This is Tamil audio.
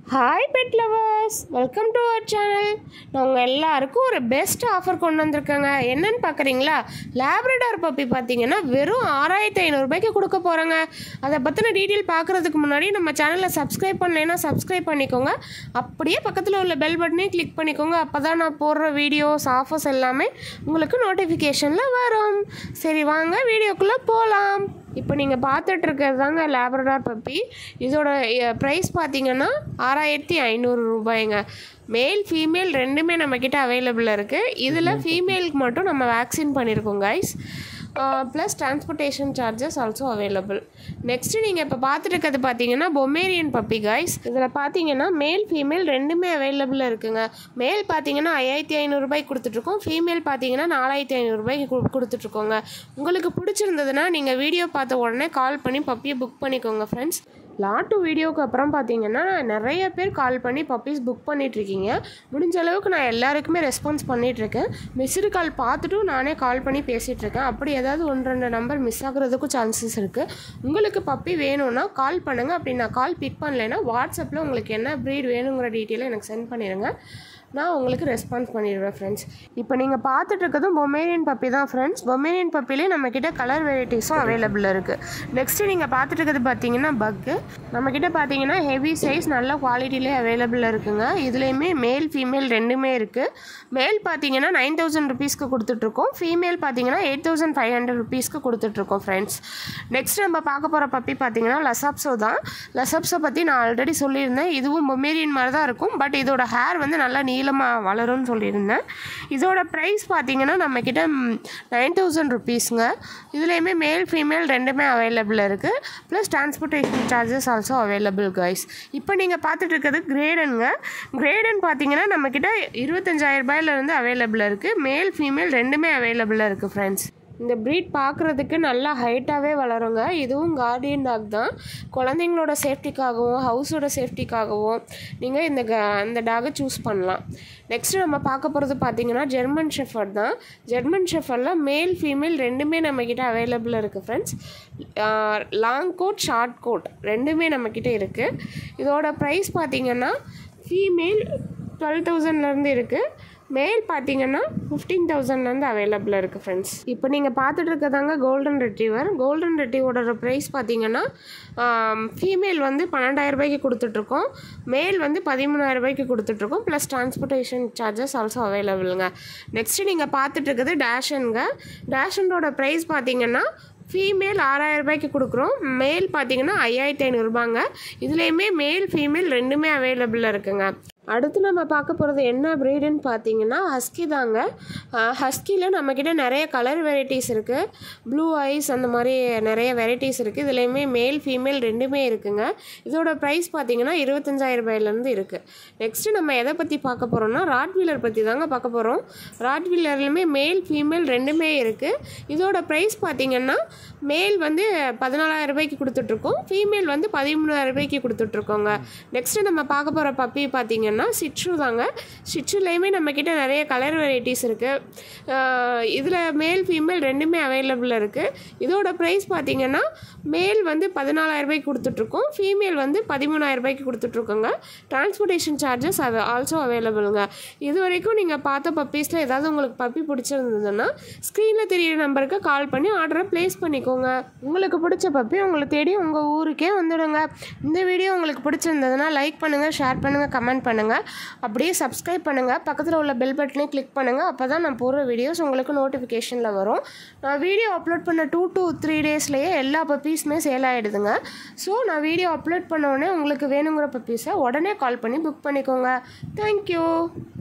hi pet lovers welcome to our channel நான் உங்கள் எல்லாருக்கும் ஒரு பெஸ்ட் ஆஃபர் கொண்டு வந்திருக்கேங்க என்னன்னு பார்க்குறீங்களா லேப்ரடார் பப்பி பார்த்தீங்கன்னா வெறும் ஆறாயிரத்தி ஐநூறுரூபாய்க்கு கொடுக்க போகிறேங்க அதை பற்றின டீட்டெயில் பார்க்குறதுக்கு முன்னாடி நம்ம சேனலை சப்ஸ்கிரைப் பண்ணலைன்னா சப்ஸ்கிரைப் பண்ணிக்கோங்க அப்படியே பக்கத்தில் உள்ள பெல் பட்டனையும் கிளிக் பண்ணிக்கோங்க அப்போ தான் நான் போடுற வீடியோஸ் ஆஃபர்ஸ் எல்லாமே உங்களுக்கு நோட்டிஃபிகேஷனில் வரும் சரி வாங்க வீடியோக்குள்ளே போகலாம் இப்போ நீங்கள் பார்த்துட்டு இருக்கிறது தாங்க லேப்ரடார் பப்பி இதோட ப்ரைஸ் பார்த்தீங்கன்னா ஆறாயிரத்தி ஐநூறு ரூபாய்ங்க மேல் ஃபீமேல் ரெண்டுமே நம்மக்கிட்ட அவைலபிளாக இருக்குது இதில் ஃபீமேலுக்கு மட்டும் நம்ம வேக்சின் பண்ணியிருக்கோம் guys plus transportation charges also available next நீங்கள் இப்போ பார்த்துட்டு இருக்கிறது பார்த்தீங்கன்னா பொமேரியன் பப்பி கைஸ் இதில் பார்த்தீங்கன்னா மேல் ஃபீமேல் ரெண்டுமே அவைலபிளாக இருக்குங்க மேல் பார்த்தீங்கன்னா ஐயாயிரத்தி ஐநூறுரூபாய்க்கு கொடுத்துட்ருக்கோம் ஃபீமேல் பார்த்தீங்கன்னா நாலாயிரத்தி ஐநூறுரூபாய்க்கு கு கொடுத்துட்ருக்கோங்க உங்களுக்கு பிடிச்சிருந்ததுன்னா நீங்கள் வீடியோ பார்த்த உடனே கால் பண்ணி பப்பியை புக் பண்ணிக்கோங்க ஃப்ரெண்ட்ஸ் லாட்டு வீடியோக்கு அப்புறம் பார்த்தீங்கன்னா நிறைய பேர் கால் பண்ணி பப்பீஸ் புக் பண்ணிகிட்ருக்கீங்க முடிஞ்ச அளவுக்கு நான் எல்லாருக்குமே ரெஸ்பான்ஸ் பண்ணிகிட்ருக்கேன் மிஸ்டு கால் பார்த்துட்டும் நானே கால் பண்ணி பேசிகிட்ருக்கேன் அப்படி ஏதாவது ஒன்று ரெண்டு நம்பர் மிஸ் ஆகுறதுக்கும் சான்சஸ் இருக்குது உங்களுக்கு பப்பி வேணும்னா கால் பண்ணுங்கள் அப்படி நான் கால் பிக் பண்ணலைன்னா வாட்ஸ்அப்பில் உங்களுக்கு என்ன ப்ரீட் வேணுங்கிற டீட்டெயிலை எனக்கு சென்ட் பண்ணிடுங்க நான் உங்களுக்கு ரெஸ்பான்ஸ் பண்ணிடுவேன் ஃப்ரெண்ட்ஸ் இப்போ நீங்கள் பார்த்துட்டு இருக்கிறதும் பொமேரியன் பப்பி தான் ஃப்ரெண்ட்ஸ் பொமேரியன் பப்பிலே நம்மக்கிட்ட கலர் வெரைட்டிஸும் அவைலபிள் இருக்குது நெக்ஸ்ட்டு நீங்கள் பார்த்துட்டு இருக்கிறது பார்த்தீங்கன்னா பக்கு நம்மக்கிட்ட பார்த்தீங்கன்னா ஹெவி சைஸ் நல்ல குவாலிட்டிலே அவைலபிளாக இருக்குங்க இதுலேயுமே மேல் ஃபீமேல் ரெண்டுமே இருக்குது மேல் பார்த்தீங்கன்னா நைன் தௌசண்ட் ருபீஸ்க்கு கொடுத்துட்ருக்கோம் ஃபீமேல் பார்த்தீங்கன்னா எயிட் தௌசண்ட் ஃபைவ் ஹண்ட்ரட் ருபீஸ்க்கு கொடுத்துட்ருக்கோம் ஃப்ரெண்ட்ஸ் நெக்ஸ்ட் நம்ம பார்க்க போகிற பப்பி பார்த்தீங்கன்னா லசப்ஸோ தான் லசப்ஸை பற்றி நான் ஆல்ரெடி சொல்லியிருந்தேன் இதுவும் பொமேரியன் மாதிரி தான் இருக்கும் பட் இதோட ஹேர் வந்து நல்லா நீளமாக வளரும்னு சொல்லியிருந்தேன் இதோட ப்ரைஸ் பார்த்தீங்கன்னா நம்மக்கிட்ட நைன் தௌசண்ட் ருபீஸுங்க இதுலேயுமே மேல் ஃபீமேல் ரெண்டுமே அவைலபிள் இருக்குது plus transportation charges also available guys இப்போ நீங்கள் பார்த்துட்டு இருக்கிறது கிரேடனுங்க கிரேடன் பார்த்தீங்கன்னா நம்மக்கிட்ட இருபத்தஞ்சாயிரம் ரூபாயிலேருந்து அவைலபிள் இருக்குது மேல் ஃபீமேல் ரெண்டுமே அவைலபிளாக இருக்குது ஃப்ரெண்ட்ஸ் இந்த ப்ரீட் பார்க்குறதுக்கு நல்லா ஹைட்டாகவே வளருங்க இதுவும் கார்டியன் டாக் தான் குழந்தைங்களோட சேஃப்டிக்காகவும் ஹவுஸோட சேஃப்டிக்காகவும் நீங்கள் இந்த க இந்த டாகை சூஸ் பண்ணலாம் நெக்ஸ்ட்டு நம்ம பார்க்க போகிறது பார்த்தீங்கன்னா ஜெர்மன் ஷெஃபர்ட் தான் ஜெர்மன் ஷெஃபர்டில் மேல் ஃபீமேல் ரெண்டுமே நம்மக்கிட்ட அவைலபிளாக இருக்குது friends long coat short coat ரெண்டுமே நம்மக்கிட்ட இருக்குது இதோட ப்ரைஸ் பார்த்தீங்கன்னா ஃபீமேல் டுவெல் தௌசண்ட்லேருந்து இருக்குது மேல் பார்த்தீங்கன்னா ஃபிஃப்டீன் தௌசண்ட்லேருந்து அவைலபிளாக இருக்குது ஃப்ரெண்ட்ஸ் இப்போ நீங்கள் பார்த்துட்டு இருக்கிறதாங்க கோல்டன் ரெட்ரீவர் கோல்டன் ரெட்ரீவோட ப்ரைஸ் பார்த்தீங்கன்னா ஃபீமேல் வந்து பன்னெண்டாயிரம் ரூபாய்க்கு கொடுத்துட்ருக்கோம் மேல் வந்து பதிமூணாயிரம் ரூபாய்க்கு கொடுத்துட்ருக்கோம் ப்ளஸ் டிரான்ஸ்போர்ட்டேஷன் சார்ஜஸ் ஆல்சோ அவைலபிளுங்க நெக்ஸ்ட்டு நீங்கள் பார்த்துட்டு இருக்கிறது டேஷனுங்க டேஷனோட ப்ரைஸ் பார்த்தீங்கன்னா ஃபீமேல் ஆறாயிரம் ரூபாய்க்கு கொடுக்குறோம் மேல் பார்த்தீங்கன்னா ஐயாயிரத்தி ஐநூறுபாங்க இதுலேயுமே மேல் ஃபீமேல் ரெண்டுமே அவைலபிளாக இருக்குங்க அடுத்து நம்ம பார்க்க போகிறது என்ன ப்ரீடுன்னு பார்த்தீங்கன்னா ஹஸ்கி தாங்க ஹஸ்கியில் நம்மக்கிட்ட நிறைய கலர் வெரைட்டிஸ் இருக்குது ப்ளூ ஐஸ் அந்த மாதிரி நிறைய வெரைட்டிஸ் இருக்குது இதுலேயுமே மேல் ஃபீமேல் ரெண்டுமே இருக்குங்க இதோட ப்ரைஸ் பார்த்தீங்கன்னா இருபத்தஞ்சாயிரம் ரூபாயிலேருந்து இருக்குது நெக்ஸ்ட்டு நம்ம எதை பற்றி பார்க்க போகிறோம்னா ராட்வீலர் பற்றி தாங்க பார்க்க போகிறோம் ராட்வீலர்லையுமே மேல் ஃபீமேல் ரெண்டுமே இருக்குது இதோட ப்ரைஸ் பார்த்தீங்கன்னா மேல் வந்து பதினாலாயிரம் ரூபாய்க்கு கொடுத்துட்ருக்கோம் ஃபீமேல் வந்து பதிமூணாயிரம் ரூபாய்க்கு கொடுத்துட்ருக்கோங்க நெக்ஸ்ட்டு நம்ம பார்க்க போகிற பப்பி பார்த்தீங்கன்னா பார்த்தீங்கன்னா சிட்ரு தாங்க சிட்ருலேயுமே நம்மக்கிட்ட நிறைய கலர் வெரைட்டிஸ் இருக்குது இதில் மேல் ஃபீமேல் ரெண்டுமே அவைலபிளாக இருக்குது இதோட ப்ரைஸ் பார்த்தீங்கன்னா மேல் வந்து பதினாலாயிரம் ரூபாய்க்கு கொடுத்துட்ருக்கோம் ஃபீமேல் வந்து பதிமூணாயிரம் ரூபாய்க்கு கொடுத்துட்ருக்கோங்க டிரான்ஸ்போர்ட்டேஷன் சார்ஜஸ் அது ஆல்சோ அவைலபிளுங்க இது வரைக்கும் நீங்கள் பார்த்த பப்பீஸில் ஏதாவது உங்களுக்கு பப்பி பிடிச்சிருந்ததுன்னா ஸ்க்ரீனில் தெரியிற நம்பருக்கு கால் பண்ணி ஆர்டரை ப்ளேஸ் பண்ணிக்கோங்க உங்களுக்கு பிடிச்ச பப்பி உங்களை தேடி உங்கள் ஊருக்கே வந்துடுங்க இந்த வீடியோ உங்களுக்கு பிடிச்சிருந்ததுன்னா லைக் பண்ணுங்கள் ஷேர் பண்ணுங்கள் கமெண்ட் பண்ணுங்கள் அப்படியே சப்ஸ்கிரைப் பண்ணுங்கள் பக்கத்தில் உள்ள பெல் பட்டனையும் கிளிக் பண்ணுங்கள் அப்போ தான் நான் போடுற வீடியோஸ் உங்களுக்கு நோட்டிஃபிகேஷனில் வரும் நான் வீடியோ அப்லோட் பண்ண டூ டூ த்ரீ டேஸ்லேயே எல்லா பப்பீஸுமே சேல் ஆகிடுதுங்க ஸோ நான் வீடியோ அப்லோட் பண்ண உடனே உங்களுக்கு வேணுங்கிற பப்பீஸை உடனே கால் பண்ணி புக் பண்ணிக்கோங்க தேங்க்யூ